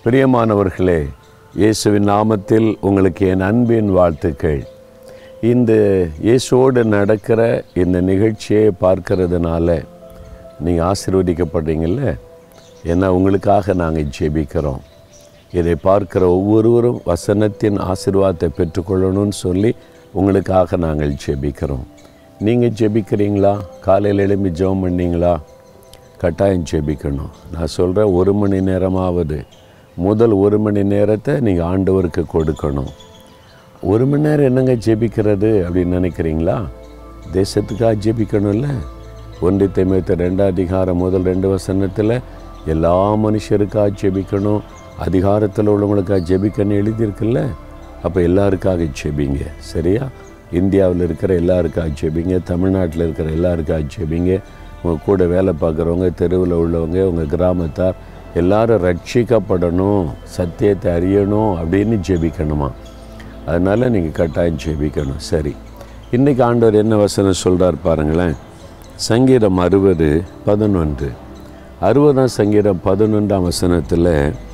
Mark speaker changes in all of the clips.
Speaker 1: பிரியமானவர்களே இயேசுவின் நாமத்தில் உங்களுக்கு என் அன்பின் வாழ்த்துக்கள் இந்த இயேசுவோடு நடக்கிற இந்த நிகழ்ச்சியை பார்க்கறதுனால நீங்கள் ஆசீர்வதிக்கப்படுறீங்கல்ல ஏன்னா உங்களுக்காக நாங்கள் ஜெபிக்கிறோம் இதை பார்க்கிற ஒவ்வொருவரும் வசனத்தின் ஆசீர்வாதத்தை பெற்றுக்கொள்ளணும்னு சொல்லி உங்களுக்காக நாங்கள் ஜெபிக்கிறோம் நீங்கள் ஜெபிக்கிறீங்களா காலையில் எழும்பி ஜெபம் பண்ணீங்களா கட்டாயம் ஜெபிக்கணும் நான் சொல்கிறேன் ஒரு மணி நேரமாவது முதல் ஒரு மணி நேரத்தை நீங்கள் ஆண்டவருக்கு கொடுக்கணும் ஒரு மணி நேரம் என்னங்க ஜெபிக்கிறது அப்படின்னு நினைக்கிறீங்களா தேசத்துக்காக ஜெபிக்கணும்ல ஒன்றி தெய்மத்தை ரெண்டாம் அதிகாரம் முதல் ரெண்டு வசனத்தில் எல்லா மனுஷருக்காக ஜெபிக்கணும் அதிகாரத்தில் உள்ளவங்களுக்காக ஜெபிக்கணும் எழுதியிருக்குல்ல அப்போ எல்லாருக்காக ஜெபிங்க சரியா இந்தியாவில் இருக்கிற எல்லாருக்காக ஜெபிங்க தமிழ்நாட்டில் இருக்கிற எல்லாருக்காக ஜெபிங்க உங்கள் கூட வேலை பார்க்குறவங்க தெருவில் உள்ளவங்க உங்கள் கிராமத்தார் எல்லாரும் ரட்சிக்கப்படணும் சத்தியத்தை அறியணும் அப்படின்னு ஜெபிக்கணுமா அதனால் நீங்கள் கட்டாயம் ஜெபிக்கணும் சரி இன்றைக்கி ஆண்டவர் என்ன வசனம் சொல்கிறார் பாருங்களேன் சங்கீதம் அறுபது பதினொன்று அறுபதாம் சங்கீதம் பதினொன்றாம் வசனத்தில்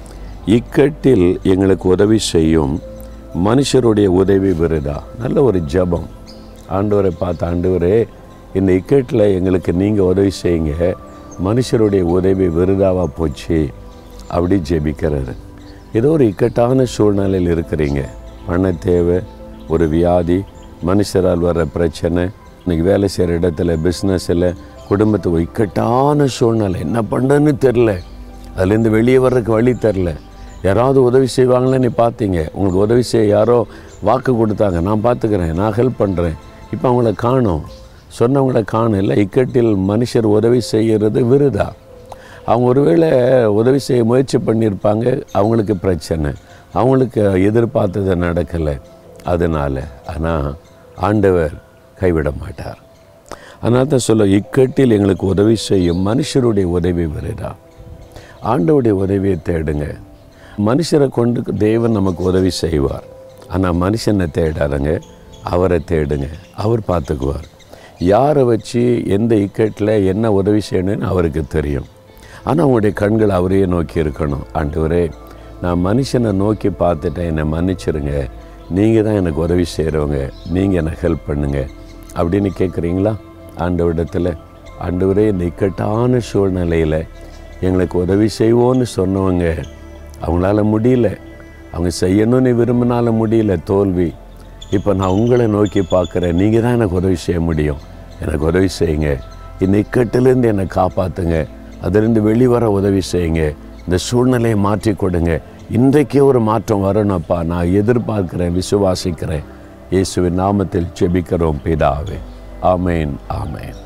Speaker 1: இக்கட்டில் எங்களுக்கு உதவி செய்யும் மனுஷருடைய உதவி விருதா நல்ல ஒரு ஜெபம் ஆண்டவரை பார்த்து ஆண்டவரே இந்த இக்கட்டில் எங்களுக்கு நீங்கள் உதவி செய்யுங்க மனுஷருடைய உதவி விருதாவாக போச்சு அப்படி ஜெபிக்கிறாரு ஏதோ ஒரு இக்கட்டான சூழ்நிலையில் இருக்கிறீங்க பண தேவை ஒரு வியாதி மனுஷரால் வர்ற பிரச்சனை இன்னைக்கு வேலை செய்கிற இடத்துல பிஸ்னஸில் குடும்பத்துக்கு ஒரு இக்கட்டான சூழ்நிலை என்ன பண்ணுறதுன்னு தெரில அதுலேருந்து வெளியே வர்றதுக்கு வழி தெரில யாராவது உதவி செய்வாங்களே நீ பார்த்தீங்க உங்களுக்கு உதவி செய்ய யாரோ வாக்கு கொடுத்தாங்க நான் பார்த்துக்கிறேன் நான் ஹெல்ப் பண்ணுறேன் இப்போ அவங்கள காணும் சொன்னவங்கள காணும் இல்லை இக்கட்டில் மனுஷர் உதவி செய்கிறது விருதா அவங்க ஒருவேளை உதவி செய்ய முயற்சி பண்ணியிருப்பாங்க அவங்களுக்கு பிரச்சனை அவங்களுக்கு எதிர்பார்த்தது நடக்கலை அதனால் ஆனால் ஆண்டவர் கைவிட மாட்டார் அதனால தான் சொல்ல இக்கட்டில் எங்களுக்கு உதவி செய்யும் மனுஷருடைய உதவி வருடா ஆண்டவுடைய உதவியை தேடுங்க மனுஷரை கொண்டு தேவன் நமக்கு உதவி செய்வார் ஆனால் மனுஷனை தேடாதங்க அவரை தேடுங்க அவர் பார்த்துக்குவார் யாரை வச்சு எந்த இக்கட்டில் என்ன உதவி செய்யணும்னு அவருக்கு தெரியும் ஆனால் உங்களுடைய கண்கள் அவரையே நோக்கி இருக்கணும் ஆண்டவரே நான் மனுஷனை நோக்கி பார்த்துட்டேன் என்னை மன்னிச்சிருங்க நீங்கள் தான் எனக்கு உதவி செய்கிறவங்க நீங்கள் எனக்கு ஹெல்ப் பண்ணுங்க அப்படின்னு கேட்குறீங்களா ஆண்டவரிடத்தில் ஆண்டவரே இந்த இக்கட்டான சூழ்நிலையில் எங்களுக்கு உதவி செய்வோன்னு சொன்னவங்க அவங்களால முடியல அவங்க செய்யணும்னு விரும்பினால முடியல தோல்வி இப்போ நான் உங்களை நோக்கி பார்க்குறேன் நீங்கள் தான் எனக்கு உதவி செய்ய முடியும் எனக்கு உதவி செய்யுங்க இந்த இக்கட்டிலேருந்து என்னை காப்பாற்றுங்க அதிலிருந்து வெளிவர உதவி செய்யுங்க இந்த சூழ்நிலையை மாற்றி கொடுங்க இன்றைக்கே ஒரு மாற்றம் வரணும்ப்பா நான் எதிர்பார்க்கிறேன் விசுவாசிக்கிறேன் இயேசுவின் நாமத்தில் ஜெபிக்கிறோம் பிதாவே ஆமேன் ஆமேன்